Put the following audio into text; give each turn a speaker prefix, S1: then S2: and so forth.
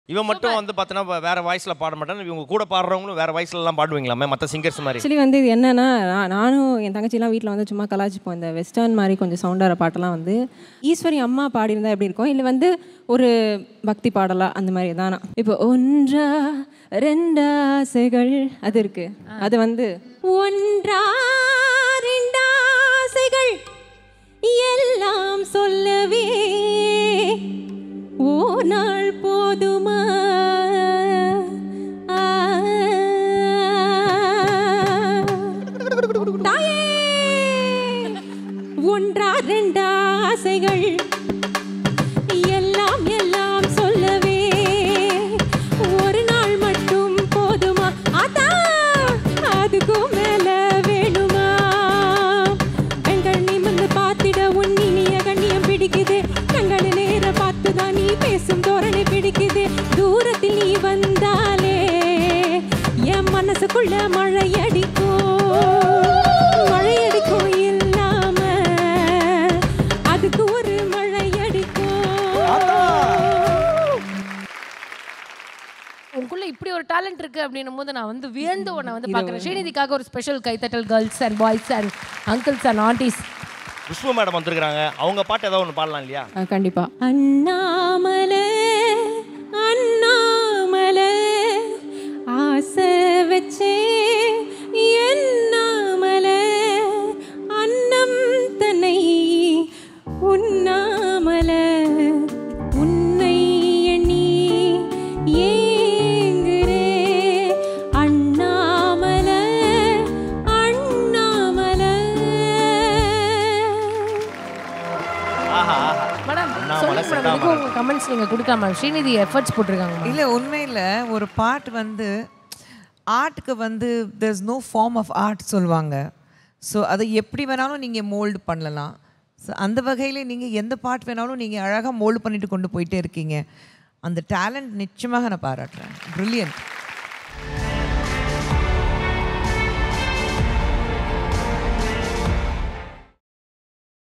S1: இவன் மட்டும் வந்து பார்த்தீங்கன்னா வேற வாய்ஸ்ல பாட மாட்டான் இவங்க கூட பாடுறவங்களும் வேற வாய்ஸ்ல எல்லாம் பாடுவீங்களாமே மற்ற சிங்கர்ஸ் மாதிரி
S2: ஆக்சுவலி வந்து இது என்னன்னா நான் நானும் என் தங்கச்சிலாம் வீட்டில் வந்து சும்மா கலாச்சிப்போம் இந்த வெஸ்டர்ன் மாதிரி கொஞ்சம் சவுண்டார பாட்டெல்லாம் வந்து ஈஸ்வரி அம்மா பாடியிருந்தா எப்படி இருக்கும் இல்லை வந்து ஒரு பக்தி பாடலா அந்த மாதிரி தானா இப்போ ஒன்றா ரெண்டா ஆசைகள் அது இருக்கு அது வந்து ஒன்றா ரெண்டா ஆசைகள் எல்லாம் சொல்லவே ஓ நாள் போதுமா ஆ. தாயே ஒன்றா ரெண்டா ஆசைகள் எல்லாம் எல்லாம் சொல்லவே ஒரு நாள் மட்டும் போதுமா அதான் அதுக்கும் மேல வேணுமா கண்கள் நிமிர்ந்து பார்த்திட உன் இனிய கண்ணியம் பிடிக்குது கண்கள் நேர பார்த்துதான் நீ பேசும் தோரணை பிடிக்குது தூரத்தில் நீ வந்தாலே என் மனசுக்குள்ள மழை அடிக்கும் மழை அடிக்கும் இல்லாம அதுக்கு ஒரு மழை அடிக்கும்
S3: உங்களுக்குள்ள இப்படி ஒரு டேலண்ட் இருக்கு அப்படின்னும் போது நான் வந்து வியந்து உன்னை வந்து பார்க்குறேன் ஸ்ரீநிதிக்காக ஒரு ஸ்பெஷல் கைத்தட்டல் girls and boys and uncles and aunties
S1: Pushpu madam வந்திருக்காங்க அவங்க பாட்டு ஏதாவது ஒன்று பாடலாம் இல்லையா
S2: ஆ, கண்டிப்பா அண்ணாமலை அண்ணாமலை ஆசை வச்சே எண்ணாமலை அன்னம் தன்னை உண்ணாமலை உன்னை எண்ணி ஏங்குறே அண்ணாமலை அண்ணாமலை
S1: ஆஹா ஆஹா
S3: மேடம்
S1: அண்ணாமலை,
S3: சொல்லுங்க மேடம்
S1: செந்தாமரை.
S3: இதுக்கு உங்க கமெண்ட்ஸ் நீங்க கொடுக்கலாம் மேடம் ஸ்ரீநிதி எஃபர்ட்ஸ் போட்டிருக்காங்க madam.
S4: இல்லை உண்மையில் ஒரு பாட்டு வந்து ஆர்ட்டுக்கு வந்து there's no form of art சொல்லுவாங்க ஸோ அதை எப்படி வேணாலும் நீங்கள் மோல்டு பண்ணலாம் ஸோ அந்த வகையில் நீங்கள் எந்த பாட்டு வேணாலும் நீங்கள் அழகாக மோல்டு பண்ணிட்டு கொண்டு போயிட்டே இருக்கீங்க அந்த டேலண்ட் நிச்சயமாக நான் பாராட்டுறேன் ப்ரில்லியன்ட்